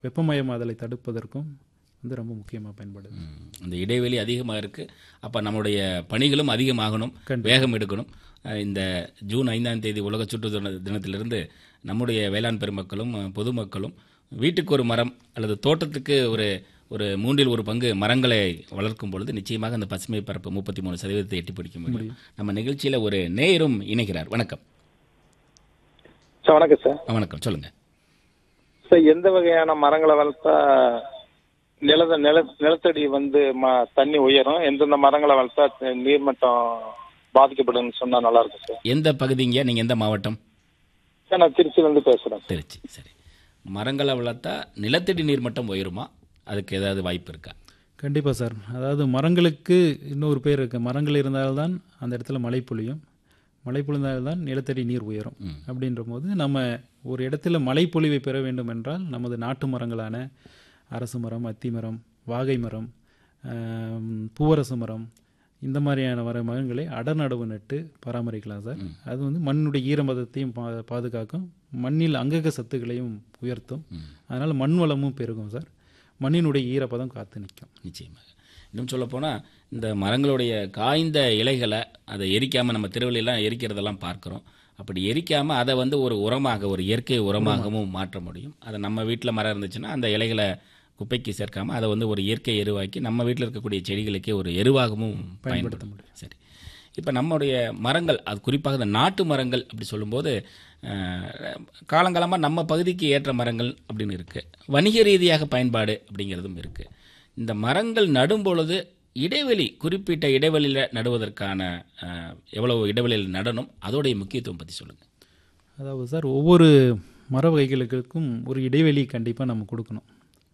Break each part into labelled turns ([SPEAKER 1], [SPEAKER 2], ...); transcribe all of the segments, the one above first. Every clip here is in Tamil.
[SPEAKER 1] வெப்பமயமாதலை தடுப்பதற்கும் வந்து ரொம்ப முக்கியமாக பயன்படுது
[SPEAKER 2] ம். இந்த இடைவெளி அதிகமாக இருக்குது அப்போ நம்மளுடைய பணிகளும் அதிகமாகணும் வேகம் எடுக்கணும் அஹ் இந்த ஜூன் ஐந்தாம் தேதி உலக சுற்றுச்சூழல் தினத்திலிருந்து நம்முடைய வேளாண் பெருமக்களும் அஹ், பொதுமக்களும் வீட்டுக்கு ஒரு மரம் அல்லது தோட்டத்துக்கு ஒரு ஒரு மூன்றில் ஒரு பங்கு மரங்களை வளர்க்கும் பொழுது நிச்சயமாக அந்த பசுமை பரப்பு முப்பத்தி மூணு சதவீதத்தை எட்டி பிடிக்க முடியும் நம்ம நிகழ்ச்சியில் ஒரு நேயரும் இணைக்கிறார் வணக்கம்
[SPEAKER 3] சார் வணக்கம் சார்
[SPEAKER 2] அஹ், வணக்கம் சொல்லுங்கள்
[SPEAKER 3] சார் எந்த வகையான மரங்களை வளர்த்தா நிலத நில நிலத்தடி வந்து ம- தண்ணி உயரும் எந்தெந்த மரங்களை வளர்த்தா த- நீர்மட்டம் பாதிக்கப்படும்னு சொன்னா நல்லா இருக்கும் சார்
[SPEAKER 2] எந்த பகுதிங்க நீங்கள் எந்த மாவட்டம்
[SPEAKER 3] சார் நான் திருச்சியில இருந்து பேசுறேன் சார்
[SPEAKER 2] திருச்சி சரி மரங்களை வளர்த்தா நிலத்தடி நீர் மட்டம் உயருமா அதுக்கு ஏதாவது வாய்ப்பு இருக்கா
[SPEAKER 1] கண்டிப்பாக சார் அதாவது மரங்களுக்கு இன்னொரு பேர் இருக்குது மரங்கள் இருந்தால்தான் அந்த இடத்துல மழை பொழியும் மழை பொழிந்தால்தான் நிலத்தடி நீர் உயரும் அப்படின்ற போது நம்ம ஒரு இடத்துல மழை பொழிவை பெற வேண்டும் என்றால் நமது நாட்டு மரங்களான அரசு மரம் அத்தி மரம் வாகை மரம் ஆம், பூவரசு மரம் இந்த மாதிரியான வர மரங்களை அடநடவு நட்டு பராமரிக்கலாம் சார் அது வந்து மண்ணுடைய ஈரமதத்தையும் பா பாதுகாக்கும் மண்ணில் அங்கக சத்துக்களையும் உயர்த்தும் அதனால் மண் வளமும் பெருகும் சார் மண்ணினுடைய ஈரப்பதம் காத்து நிற்கும்
[SPEAKER 2] நிச்சயமாக இன்னும் சொல்லப்போனால் இந்த மரங்களுடைய காய்ந்த இலைகளை அதை எரிக்காமல் நம்ம திருவள்ளிலாம் எரிக்கிறதெல்லாம் பார்க்குறோம் அப்படி எரிக்காமல் அதை வந்து ஒரு உரமாக ஒரு இயற்கை உரமாகவும் மாற்ற முடியும் அதை நம்ம வீட்டில் மரம் இருந்துச்சுன்னா அந்த இலைகளை குப்பைக்கு சேர்க்காம அதை வந்து ஒரு இயற்கை எருவாக்கி நம்ம வீட்டில் இருக்கக்கூடிய செடிகளுக்கே ஒரு எருவாகவும் பயன்படுத்த முடியும் சரி இப்போ நம்முடைய மரங்கள் அது குறிப்பாக இந்த நாட்டு மரங்கள் அப்படி சொல்லும்போது காலங்காலமாக நம்ம பகுதிக்கு ஏற்ற மரங்கள் அப்படின்னு இருக்குது வணிக ரீதியாக பயன்பாடு அப்படிங்கிறதும் இருக்குது இந்த மரங்கள் நடும் பொழுது இடைவெளி குறிப்பிட்ட இடைவெளியில் நடுவதற்கான அஹ், எவ்வளவு இடைவெளியில் நடணும் அதோடைய முக்கியத்துவம் பற்றி சொல்லுங்கள்
[SPEAKER 1] அதாவது சார் ஒவ்வொரு மர வகைகளுக்கும் ஒரு இடைவெளி கண்டிப்பாக நம்ம கொடுக்கணும்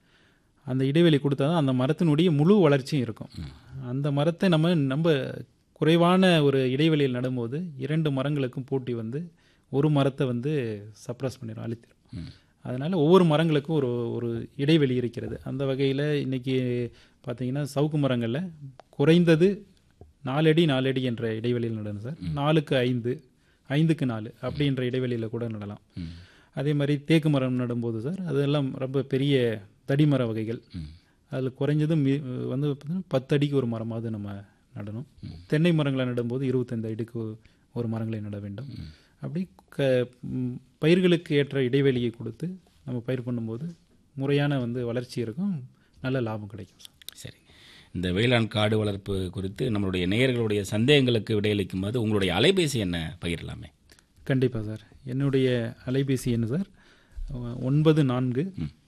[SPEAKER 1] அந்த இடைவெளி கொடுத்தா தான் அந்த மரத்தினுடைய முழு வளர்ச்சியும் இருக்கும் அந்த மரத்தை நம்ம நம்ம குறைவான ஒரு இடைவெளியில் நடும்போது இரண்டு மரங்களுக்கும் போட்டி வந்து ஒரு மரத்தை வந்து சப்ரஸ் பண்ணிடும் அழித்திடும் அதனால் ஒவ்வொரு மரங்களுக்கும் ஒரு ஒரு இடைவெளி இருக்கிறது அந்த வகையில் இன்றைக்கி பார்த்தீங்கன்னா சவுக்கு மரங்களில் குறைந்தது நாலடி நாலடி என்ற இடைவெளியில் நடணும் சார் நாலுக்கு ஐந்து ஐந்துக்கு நாலு அப்படின்ற இடைவெளியில் கூட நடலாம் அதே மாதிரி தேக்கு மரம் நடும்போது சார் அதெல்லாம் ரொம்ப பெரிய தடிமர வகைகள் அதில் குறைஞ்சது மி- வந்து பார்த்தீங்கன்னா பத்து அடிக்கு ஒரு மரமாவது நம்ம நடணும் தென்னை மரங்களை நடும்போது இருபத்தைந்து அடிக்கு ஒரு மரங்களை நட வேண்டும் அப்படி க ம், பயிர்களுக்கு ஏற்ற இடைவெளியை கொடுத்து நம்ம பயிர் பண்ணும்போது முறையான வந்து வளர்ச்சி இருக்கும் நல்ல லாபம் கிடைக்கும் சார்
[SPEAKER 2] சரி இந்த வேளாண் காடு வளர்ப்பு குறித்து நம்மளுடைய நேயர்களுடைய சந்தேகங்களுக்கு விடையளிக்கும் போது உங்களுடைய அலைபேசி என்ன பகிரலாமே
[SPEAKER 1] கண்டிப்பாக சார் என்னுடைய அலைபேசி என்ன சார் அஹ், ஒன்பது நான்கு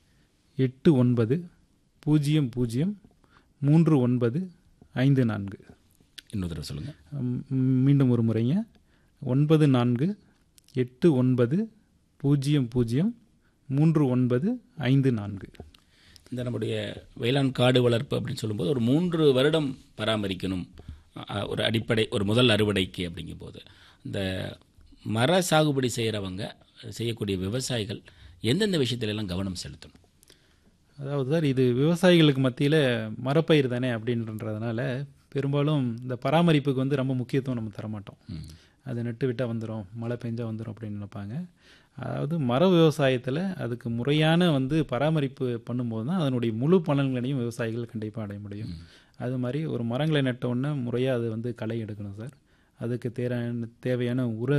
[SPEAKER 1] எட்டு ஒன்பது பூஜ்ஜியம் பூஜ்ஜியம் மூன்று ஒன்பது ஐந்து நான்கு
[SPEAKER 2] இன்னொரு தடவை சொல்லுங்கள்
[SPEAKER 1] ம், மீண்டும் ஒரு முறைங்க ஒன்பது நான்கு எட்டு ஒன்பது பூஜ்ஜியம் பூஜ்ஜியம் மூன்று ஒன்பது ஐந்து நான்கு
[SPEAKER 2] இந்த நம்முடைய வேளாண் காடு வளர்ப்பு அப்படின்னு சொல்லும்போது ஒரு மூன்று வருடம் பராமரிக்கணும் அ, ஒரு அடிப்படை ஒரு முதல் அறுவடைக்கு அப்படிங்கும்போது இந்த மர சாகுபடி செய்கிறவங்க செய்யக்கூடிய விவசாயிகள் எந்தெந்த விஷயத்துல எல்லாம் கவனம் செலுத்தணும்
[SPEAKER 1] அதாவது சார் இது விவசாயிகளுக்கு மத்தியில் மரப்பயிர் தானே அப்படின்றதுனால பெரும்பாலும் இந்த பராமரிப்புக்கு வந்து ரொம்ப முக்கியத்துவம் நம்ம தரமாட்டோம் அது நட்டு விட்டால் வந்துடும் மழை பெஞ்சா வந்துடும் அப்படின்னு நினைப்பாங்க அதாவது மர விவசாயத்தில் அதுக்கு முறையான வந்து பராமரிப்பு பண்ணும்போது தான் அதனுடைய முழு பலன்களையும் விவசாயிகள் கண்டிப்பாக அடைய முடியும் அது மாதிரி ஒரு மரங்களை நட்ட உடனே முறையாக அது வந்து களை எடுக்கணும் சார் அதுக்கு தேவையான தேவையான உர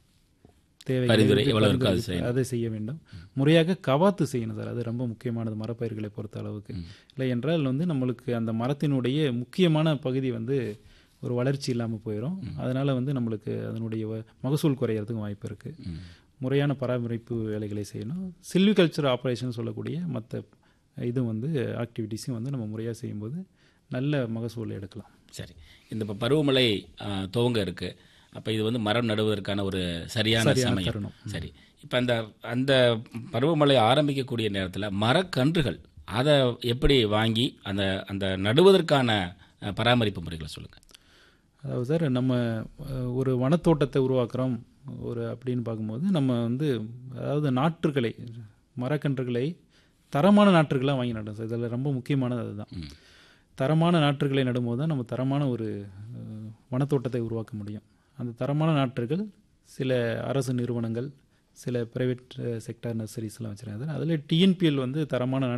[SPEAKER 1] தேவைகளை
[SPEAKER 2] பரிந்துரை
[SPEAKER 1] வந்து
[SPEAKER 2] எவ்வளவு இருக்கோ அது
[SPEAKER 1] பரிந்துரை- அதை செய்ய வேண்டும் முறையாக கவாத்து செய்யணும் சார் அது ரொம்ப முக்கியமானது மரப்பயிர்களை பொறுத்த அளவுக்கு இல்லை என்றால் வந்து நம்மளுக்கு அந்த மரத்தினுடைய முக்கியமான பகுதி வந்து ஒரு வளர்ச்சி இல்லாமல் போயிடும் அதனால் வந்து நம்மளுக்கு அதனுடைய வ- மகசூல் குறையிறதுக்கு வாய்ப்பு இருக்குது முறையான பராமரிப்பு வேலைகளை செய்யணும் சில்விகல்ச்சர் ஆப்ரேஷன் சொல்லக்கூடிய மற்ற இது வந்து ஆக்டிவிட்டீஸையும் வந்து நம்ம முறையாக செய்யும்போது நல்ல மகசூல் எடுக்கலாம்
[SPEAKER 2] சரி இந்த இப்போ பருவமழை ஆ, துவங்க இருக்கு அப்போ இது வந்து மரம் நடுவதற்கான ஒரு சரியான
[SPEAKER 1] சரியான
[SPEAKER 2] சமயம்
[SPEAKER 1] தருணம்.
[SPEAKER 2] சரி இப்போ அந்த அந்த பருவமழை ஆரம்பிக்கக்கூடிய நேரத்தில் மரக்கன்றுகள் அதை எப்படி வாங்கி அந்த அந்த நடுவதற்கான அ, பராமரிப்பு முறைகளை சொல்லுங்கள்
[SPEAKER 1] அதாவது சார் நம்ம அஹ், ஒரு வனத்தோட்டத்தை உருவாக்குறோம் ஒரு அப்படின்னு பார்க்கும்போது நம்ம வந்து அதாவது நாற்றுகளை மரக்கன்றுகளை தரமான நாற்றுகளாக வாங்கி நடும் சார் இதில் ரொம்ப முக்கியமானது அதுதான் தரமான நாற்றுகளை நடும்போது தான் நம்ம தரமான ஒரு அஹ், வனத்தோட்டத்தை உருவாக்க முடியும் அந்த தரமான நாற்றுகள் சில அரசு நிறுவனங்கள் சில ப்ரைவேட் செக்டார் நர்சரிஸ்லாம் வச்சுருக்காங்க சார் அதில் டிஎன்பிஎல் வந்து தரமான